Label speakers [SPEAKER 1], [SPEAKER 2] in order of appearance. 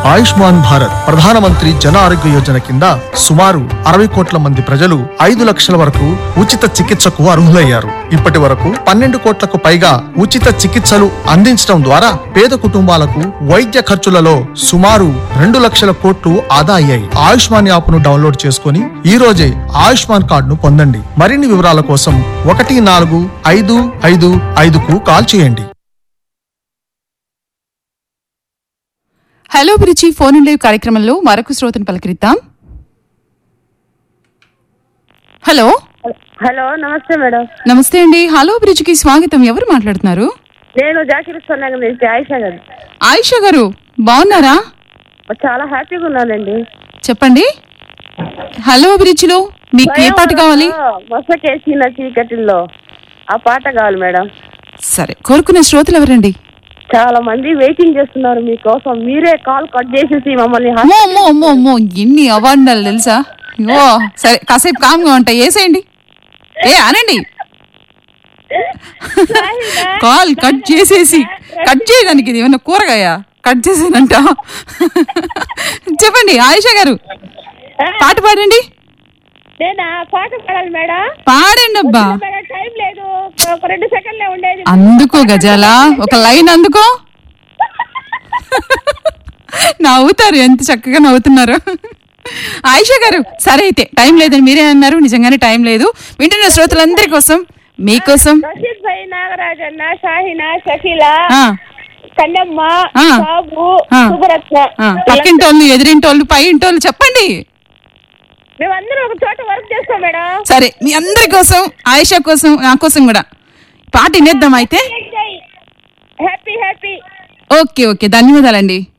[SPEAKER 1] ఆయుష్మాన్ భారత్ ప్రధానమంత్రి జన ఆరోగ్య యోజన కింద సుమారు అరవై కోట్ల మంది ప్రజలు ఐదు లక్షల వరకు ఉచిత చికిత్సకు అర్హులయ్యారు ఇప్పటి వరకు పన్నెండు కోట్లకు పైగా ఉచిత చికిత్సలు అందించడం ద్వారా పేద కుటుంబాలకు వైద్య ఖర్చులలో సుమారు రెండు లక్షల కోట్లు ఆదా అయ్యాయి ఆయుష్మాన్ యాప్ ను డౌన్లోడ్ చేసుకుని ఈ రోజే ఆయుష్మాన్ కార్డును పొందండి మరిన్ని వివరాల కోసం ఒకటి నాలుగు ఐదు ఐదు ఐదుకు కాల్ చేయండి
[SPEAKER 2] హలో బ్రిచి ఫోన్ లైవ్ కార్యక్రమంలో మరొక శ్రోతను పలకరిద్దాం హలో
[SPEAKER 3] హలో నమస్తే మేడం
[SPEAKER 2] నమస్తే అండి హలో బ్రిడ్జ్కి స్వాగతం ఎవరు మాట్లాడుతున్నారు
[SPEAKER 3] నేను జాకిరిస్తున్నాను నుంచి ఆయిషా గారు
[SPEAKER 2] ఆయిషా గారు బాగున్నారా
[SPEAKER 3] చాలా హ్యాపీగా ఉన్నానండి
[SPEAKER 2] చెప్పండి హలో బ్రిడ్జ్లో మీకు ఏ పాట కావాలి
[SPEAKER 3] మొసకేసిన చీకటిల్లో ఆ పాట కావాలి మేడం
[SPEAKER 2] సరే కోరుకునే శ్రోతలు ఎవరండి
[SPEAKER 3] చాలా మంది వెయిటింగ్ చేస్తున్నారు మీకోసం మీరే కాల్ కట్ చేసేసి మమ్మల్ని హా-
[SPEAKER 2] అమ్మో అమ్మో అమ్మో అమ్మో ఎన్ని అవార్డులు తెలుసా ఓ సరే కాసేపు కామ్గా ఉంటాయి వేసేయండి ఏ అనండి కాల్ కట్ చేసేసి కట్ చేయడానికి ఇది ఏమన్నా కూరగాయ కట్ చేసేనంట చెప్పండి ఆయిషా గారు పాట పాడండి
[SPEAKER 3] నేనా పాట పాడాలి మేడం
[SPEAKER 2] పాడండి అబ్బా
[SPEAKER 3] మేడం టైం లేదు ఒక రెండు సెకండ్లే ఉండేది
[SPEAKER 2] అందుకో గజాల ఒక లైన్ అందుకో నవ్వుతారు ఎంత చక్కగా నవ్వుతున్నారు ఆయిషా గారు సరే అయితే టైం లేదని మీరే అన్నారు నిజంగానే టైం లేదు వింటున్న శ్రోతలందరి కోసం మీకోసం
[SPEAKER 3] రషీద్ భాయ్ నాగరాజన్న షాహినా షకీల
[SPEAKER 2] ఆ,
[SPEAKER 3] కన్నమ్మ
[SPEAKER 2] ఆ.
[SPEAKER 3] బాబు
[SPEAKER 2] ఆ.
[SPEAKER 3] సుభరత్న
[SPEAKER 2] ఆ, పక్కింటోళ్ళు ఎదిరింటోళ్ళు పై ఇంటోళ్ళు చెప్పండి
[SPEAKER 3] మేమందరం ఒక చోట వర్క్ చేస్తాం మేడం
[SPEAKER 2] సరే మీ అందరి కోసం ఆయిషా కోసం నా కోసం కూడా పాట వినేద్దాం అయితే
[SPEAKER 3] హ్యాపీ హ్యాపీ
[SPEAKER 2] ఓకే ఓకే ధన్యవాదాలండి